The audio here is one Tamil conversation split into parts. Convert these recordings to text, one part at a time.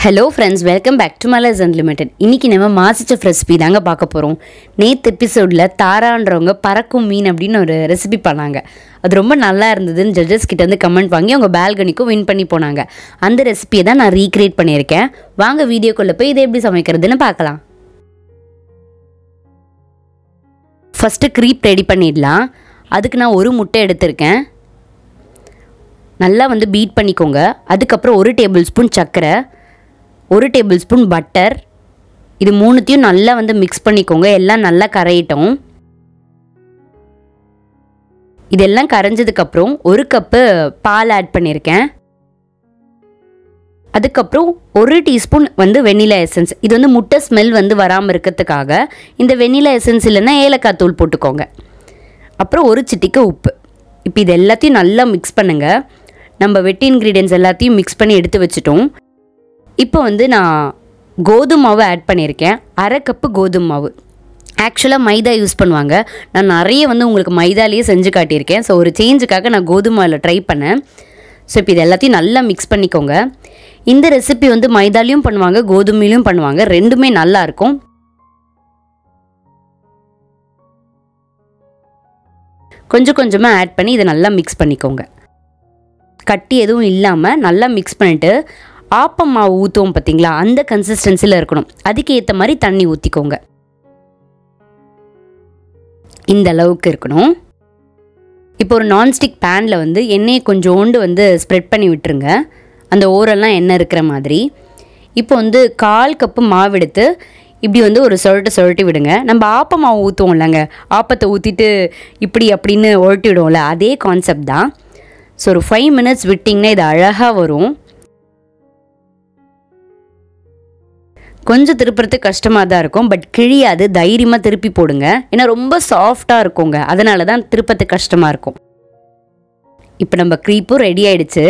hello friends welcome back to Malar's unlimited இன்றைக்கி நம்ம மாஸ்டர் ரெசிபி தாங்க பார்க்க போகிறோம் நேற்று எபிசோடில் தாரான்றவங்க பறக்கும் மீன் அப்படின்னு ஒரு ரெசிபி பண்ணாங்க அது ரொம்ப நல்லா இருந்ததுன்னு ஜட்ஜஸ் கிட்ட வந்து கமெண்ட் வாங்கி அவங்க பால்கனிக்கும் வின் பண்ணி போனாங்க அந்த ரெசிபியை தான் நான் ரீக்ரியேட் பண்ணியிருக்கேன் வாங்க வீடியோக்குள்ளே போய் இதை எப்படி சமைக்கிறதுன்னு பார்க்கலாம் ஃபஸ்ட்டு க்ரீப் ரெடி பண்ணிடலாம் அதுக்கு நான் ஒரு முட்டை எடுத்திருக்கேன் நல்லா வந்து பீட் பண்ணிக்கோங்க அதுக்கப்புறம் ஒரு டேபிள் ஸ்பூன் சர்க்கரை ஒரு டேபிள் ஸ்பூன் பட்டர் இது மூணுத்தையும் நல்லா வந்து மிக்ஸ் பண்ணிக்கோங்க எல்லாம் நல்லா கரையிட்டோம் இதெல்லாம் கரைஞ்சதுக்கப்புறம் ஒரு கப்பு பால் ஆட் பண்ணியிருக்கேன் அதுக்கப்புறம் ஒரு டீஸ்பூன் வந்து வெண்ணிலா எசன்ஸ் இது வந்து முட்டை ஸ்மெல் வந்து வராமல் இருக்கிறதுக்காக இந்த வெண்ணிலா எசன்ஸ் இல்லைன்னா ஏலக்காய் தூள் போட்டுக்கோங்க அப்புறம் ஒரு சிட்டிக்கு உப்பு இப்போ இது எல்லாத்தையும் நல்லா மிக்ஸ் பண்ணுங்கள் நம்ம வெட்டி இன்க்ரீடியன்ஸ் எல்லாத்தையும் மிக்ஸ் பண்ணி எடுத்து வச்சுட்டோம் இப்போ வந்து நான் கோதுமை மாவு ஆட் பண்ணியிருக்கேன் அரை கப்பு கோதுமை மாவு ஆக்சுவலாக மைதா யூஸ் பண்ணுவாங்க நான் நிறைய வந்து உங்களுக்கு மைதாலேயே செஞ்சு காட்டியிருக்கேன் ஸோ ஒரு சேஞ்சுக்காக நான் கோதுமை மாவில் ட்ரை பண்ணேன் ஸோ இப்போ இது எல்லாத்தையும் நல்லா மிக்ஸ் பண்ணிக்கோங்க இந்த ரெசிபி வந்து மைதாலையும் பண்ணுவாங்க கோதுமையிலையும் பண்ணுவாங்க ரெண்டுமே நல்லா இருக்கும் கொஞ்சம் கொஞ்சமாக ஆட் பண்ணி இதை நல்லா மிக்ஸ் பண்ணிக்கோங்க கட்டி எதுவும் இல்லாமல் நல்லா மிக்ஸ் பண்ணிவிட்டு ஆப்பம் மாவு ஊற்றுவோம் பார்த்தீங்களா அந்த கன்சிஸ்டன்சியில் இருக்கணும் அதுக்கு ஏற்ற மாதிரி தண்ணி ஊற்றிக்கோங்க இந்த அளவுக்கு இருக்கணும் இப்போ ஒரு நான்ஸ்டிக் பேனில் வந்து எண்ணெயை கொஞ்சோண்டு வந்து ஸ்ப்ரெட் பண்ணி விட்டுருங்க அந்த ஓரெல்லாம் எண்ணெய் இருக்கிற மாதிரி இப்போ வந்து கால் கப்பு மாவு எடுத்து இப்படி வந்து ஒரு சொரட்டு சொரட்டி விடுங்க நம்ம ஆப்ப மாவு ஊற்றுவோம் இல்லைங்க ஆப்பத்தை ஊற்றிட்டு இப்படி அப்படின்னு உரட்டி விடுவோம்ல அதே கான்செப்ட் தான் ஸோ ஒரு ஃபைவ் மினிட்ஸ் விட்டிங்கன்னா இது அழகாக வரும் கொஞ்சம் திருப்புறதுக்கு கஷ்டமாக தான் இருக்கும் பட் கிழியாது தைரியமாக திருப்பி போடுங்க ஏன்னா ரொம்ப சாஃப்டாக இருக்குங்க அதனால தான் திருப்பத்துக்கு கஷ்டமாக இருக்கும் இப்போ நம்ம க்ரீப்பும் ரெடி ஆயிடுச்சு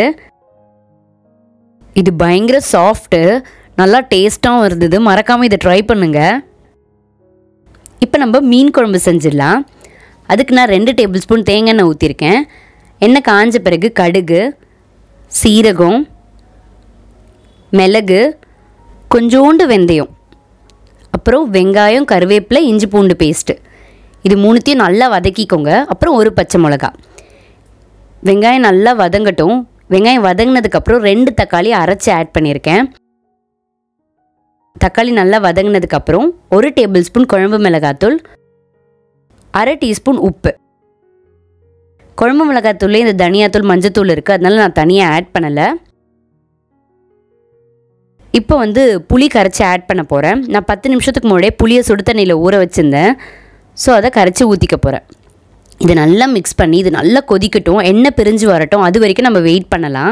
இது பயங்கர சாஃப்ட்டு நல்லா டேஸ்ட்டாகவும் இருந்தது மறக்காமல் இதை ட்ரை பண்ணுங்க இப்போ நம்ம மீன் குழம்பு செஞ்சிடலாம் அதுக்கு நான் ரெண்டு டேபிள் ஸ்பூன் தேங்காய் எண்ணெய் ஊற்றிருக்கேன் எண்ணெய் காஞ்ச பிறகு கடுகு சீரகம் மிளகு கொஞ்சோண்டு வெந்தயம் அப்புறம் வெங்காயம் கருவேப்பிலை இஞ்சி பூண்டு பேஸ்ட்டு இது மூணுத்தையும் நல்லா வதக்கிக்கோங்க அப்புறம் ஒரு பச்சை மிளகா வெங்காயம் நல்லா வதங்கட்டும் வெங்காயம் வதங்கினதுக்கப்புறம் ரெண்டு தக்காளி அரைச்சி ஆட் பண்ணியிருக்கேன் தக்காளி நல்லா வதங்கினதுக்கப்புறம் ஒரு டேபிள் ஸ்பூன் குழம்பு மிளகாத்தூள் அரை டீஸ்பூன் உப்பு குழம்பு மிளகாத்தூள்லேயே இந்த தனியாத்தூள் மஞ்சத்தூள் இருக்குது அதனால நான் தனியாக ஆட் பண்ணலை இப்போ வந்து புளி கரைச்சி ஆட் பண்ண போகிறேன் நான் பத்து நிமிஷத்துக்கு முன்னாடியே புளியை சுடு தண்ணியில் ஊற வச்சுருந்தேன் ஸோ அதை கரைச்சி ஊற்றிக்க போகிறேன் இதை நல்லா மிக்ஸ் பண்ணி இது நல்லா கொதிக்கட்டும் எண்ணெய் பிரிஞ்சு வரட்டும் அது வரைக்கும் நம்ம வெயிட் பண்ணலாம்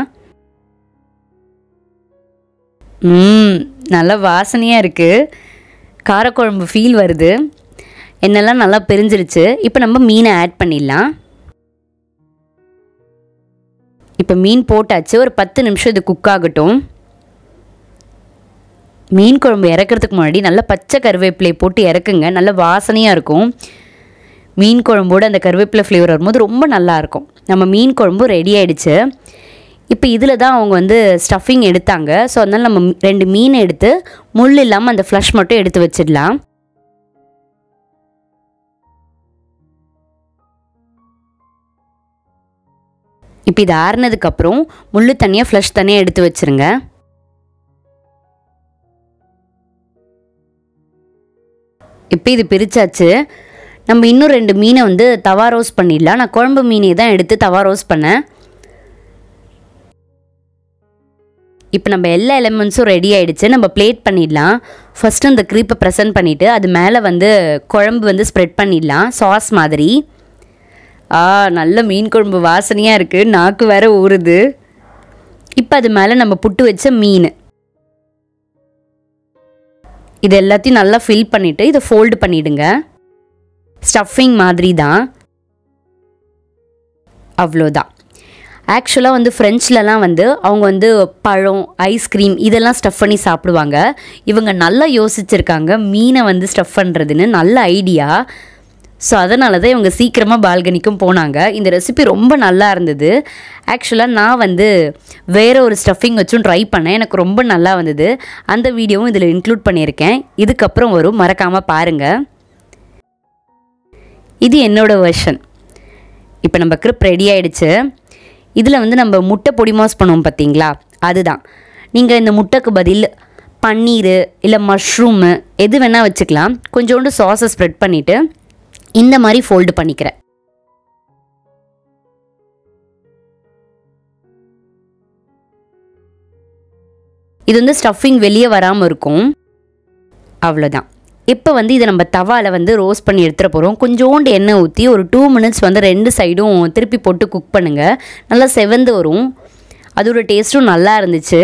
ம் நல்லா வாசனையாக இருக்குது காரக்குழம்பு ஃபீல் வருது எண்ணெல்லாம் நல்லா பிரிஞ்சிருச்சு இப்போ நம்ம மீனை ஆட் பண்ணிடலாம் இப்போ மீன் போட்டாச்சு ஒரு பத்து நிமிஷம் இது குக் ஆகட்டும் மீன் குழம்பு இறக்கிறதுக்கு முன்னாடி நல்லா பச்சை கருவேப்பிலையை போட்டு இறக்குங்க நல்ல வாசனையாக இருக்கும் மீன் குழம்போடு அந்த கருவேப்பிலை ஃப்ளேவர் வரும்போது ரொம்ப நல்லாயிருக்கும் நம்ம மீன் குழம்பு ரெடி ஆயிடுச்சு இப்போ இதில் தான் அவங்க வந்து ஸ்டஃபிங் எடுத்தாங்க ஸோ அதனால் நம்ம ரெண்டு மீன் எடுத்து முள் இல்லாமல் அந்த ஃப்ளஷ் மட்டும் எடுத்து வச்சிடலாம் இப்போ இது ஆறுனதுக்கப்புறம் முள் தனியாக ஃப்ளஷ் தனியாக எடுத்து வச்சுருங்க இப்போ இது பிரித்தாச்சு நம்ம இன்னும் ரெண்டு மீனை வந்து தவா ரோஸ் பண்ணிடலாம் நான் குழம்பு மீனை தான் எடுத்து தவா ரோஸ் பண்ணேன் இப்போ நம்ம எல்லா எலமெண்ட்ஸும் ரெடி ஆகிடுச்சு நம்ம பிளேட் பண்ணிடலாம் ஃபஸ்ட்டு இந்த க்ரீப்பை ப்ரெசென்ட் பண்ணிவிட்டு அது மேலே வந்து குழம்பு வந்து ஸ்ப்ரெட் பண்ணிடலாம் சாஸ் மாதிரி ஆ நல்ல மீன் குழம்பு வாசனையாக இருக்குது நாக்கு வேற ஊறுது இப்போ அது மேலே நம்ம புட்டு வச்ச மீன் இது எல்லாத்தையும் நல்லா ஃபில் பண்ணிவிட்டு இதை ஃபோல்டு பண்ணிவிடுங்க ஸ்டஃபிங் மாதிரி தான் அவ்வளோதான் ஆக்சுவலாக வந்து ஃப்ரெஞ்ச்லலாம் வந்து அவங்க வந்து பழம் ஐஸ்கிரீம் இதெல்லாம் ஸ்டஃப் பண்ணி சாப்பிடுவாங்க இவங்க நல்லா யோசிச்சிருக்காங்க மீனை வந்து ஸ்டஃப் பண்ணுறதுன்னு நல்ல ஐடியா ஸோ அதனால தான் இவங்க சீக்கிரமாக பால்கனிக்கும் போனாங்க இந்த ரெசிபி ரொம்ப நல்லா இருந்தது ஆக்சுவலாக நான் வந்து வேற ஒரு ஸ்டஃபிங் வச்சும் ட்ரை பண்ணேன் எனக்கு ரொம்ப நல்லா வந்தது அந்த வீடியோவும் இதில் இன்க்ளூட் பண்ணியிருக்கேன் இதுக்கப்புறம் வரும் மறக்காமல் பாருங்கள் இது என்னோட வெர்ஷன் இப்போ நம்ம கிரிப் ரெடி ஆயிடுச்சு இதில் வந்து நம்ம முட்டை பொடி மாஸ் பண்ணுவோம் பார்த்தீங்களா அதுதான் நீங்கள் இந்த முட்டைக்கு பதில் பன்னீர் இல்லை மஷ்ரூமு எது வேணால் வச்சுக்கலாம் கொஞ்சோண்டு சாஸை ஸ்ப்ரெட் பண்ணிவிட்டு இந்த மாதிரி ஃபோல்டு பண்ணிக்கிறேன் இது வந்து ஸ்டஃபிங் வெளியே வராமல் இருக்கும் அவ்வளோதான் இப்போ வந்து இதை நம்ம தவாவில் வந்து ரோஸ்ட் பண்ணி எடுத்துகிற போகிறோம் கொஞ்சோண்டு எண்ணெய் ஊற்றி ஒரு டூ மினிட்ஸ் வந்து ரெண்டு சைடும் திருப்பி போட்டு குக் பண்ணுங்கள் நல்லா செவந்து வரும் அதோட டேஸ்ட்டும் நல்லா இருந்துச்சு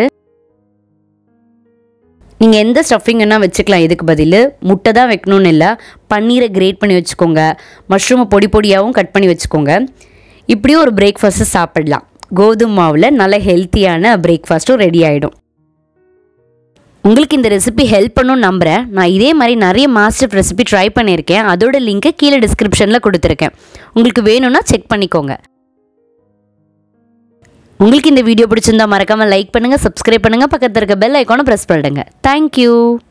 நீங்கள் எந்த ஸ்டஃபிங் வேணால் வச்சுக்கலாம் இதுக்கு பதில் முட்டை தான் வைக்கணும்னு இல்லை பன்னீரை கிரேட் பண்ணி வச்சுக்கோங்க மஷ்ரூமை பொடி பொடியாகவும் கட் பண்ணி வச்சுக்கோங்க இப்படியும் ஒரு பிரேக்ஃபாஸ்ட்டு சாப்பிடலாம் கோதுமை மாவில் நல்ல ஹெல்த்தியான பிரேக்ஃபாஸ்ட்டும் ரெடி ஆகிடும் உங்களுக்கு இந்த ரெசிபி ஹெல்ப் பண்ணும் நம்புகிறேன் நான் இதே மாதிரி நிறைய மாஸ்டர் ரெசிபி ட்ரை பண்ணியிருக்கேன் அதோட லிங்க்கை கீழே டிஸ்கிரிப்ஷனில் கொடுத்துருக்கேன் உங்களுக்கு வேணும்னா செக் பண்ணிக்கோங்க உங்களுக்கு இந்த வீடியோ பிடிச்சிருந்தா மறக்காமல் லைக் பண்ணுங்கள் சப்ஸ்கிரைப் பண்ணுங்கள் பக்கத்தில் இருக்க பெல் ஐக்கானை ப்ரெஸ் பண்ணிடுங்க தேங்க்யூ